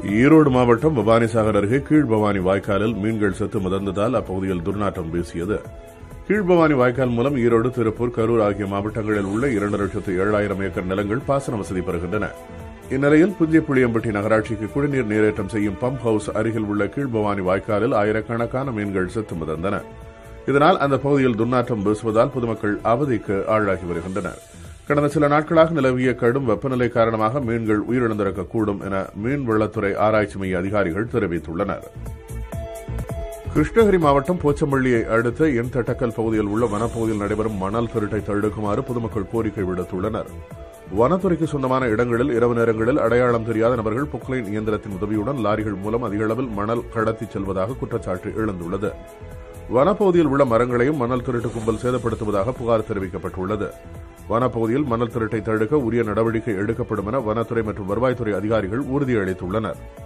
ஈரோடு மாவட்டம் பவானிசாகர் அருகே கீழ்பவானி வாய்க்காலில் மீன்கள் செத்து மிதந்ததால் அப்பகுதியில் துர்நாற்றம் வீசியது கீழ்பவானி வாய்க்கால் மூலம் ஈரோடு திருப்பூர் கரூர் ஆகிய மாவட்டங்களில் உள்ள இரண்டு லட்சத்து ஏழாயிரம் ஏக்கர் நிலங்கள் பாசன வசதி பெறுகின்றன இந்நிலையில் புஞ்சைப்புளியம்பட்டி நகராட்சிக்கு குடிநீர் நீரேற்றம் செய்யும் பம்ப் ஹவுஸ் அருகில் உள்ள கீழ்பவானி வாய்க்காலில் ஆயிரக்கணக்கான மீன்கள் செத்து மிதந்தன இதனால் அந்த பகுதியில் துர்நாற்றம் வீசுவதால் பொதுமக்கள் அவதிக்கு ஆளாகி வருகின்றனர் கடந்த சில நாட்களாக நிலவிய கடும் வெப்பநிலை காரணமாக மீன்கள் உயிரிழந்திருக்கக்கூடும் என மீன்வளத்துறை ஆராய்ச்சி மைய அதிகாரிகள் தெரிவித்துள்ளனர் கிருஷ்ணகிரி மாவட்டம் போச்சம்பள்ளியை அடுத்த என் தட்டக்கல் பகுதியில் உள்ள வனப்பகுதியில் நடைபெறும் மணல் திருட்டை தடுக்குமாறு பொதுமக்கள் கோரிக்கை விடுத்துள்ளனர் வனத்துறைக்கு சொந்தமான இடங்களில் இரவு நேரங்களில் அடையாளம் தெரியாத நபர்கள் பொக்லைன் இயந்திரத்தின் உதவியுடன் லாரிகள் மூலம் அதிக அளவில் மணல் கடத்திச் செல்வதாக குற்றச்சாட்டு எழுந்துள்ளது வனப்பகுதியில் உள்ள மரங்களையும் மணல் திருட்டு கும்பல் சேதப்படுத்துவதாக புகார் தெரிவிக்கப்பட்டுள்ளது வனப்பகுதியில் மணல் திருட்டை தடுக்க உரிய நடவடிக்கை எடுக்கப்படும் என வனத்துறை மற்றும் வருவாய்த்துறை அதிகாரிகள் உறுதியளித்துள்ளனர்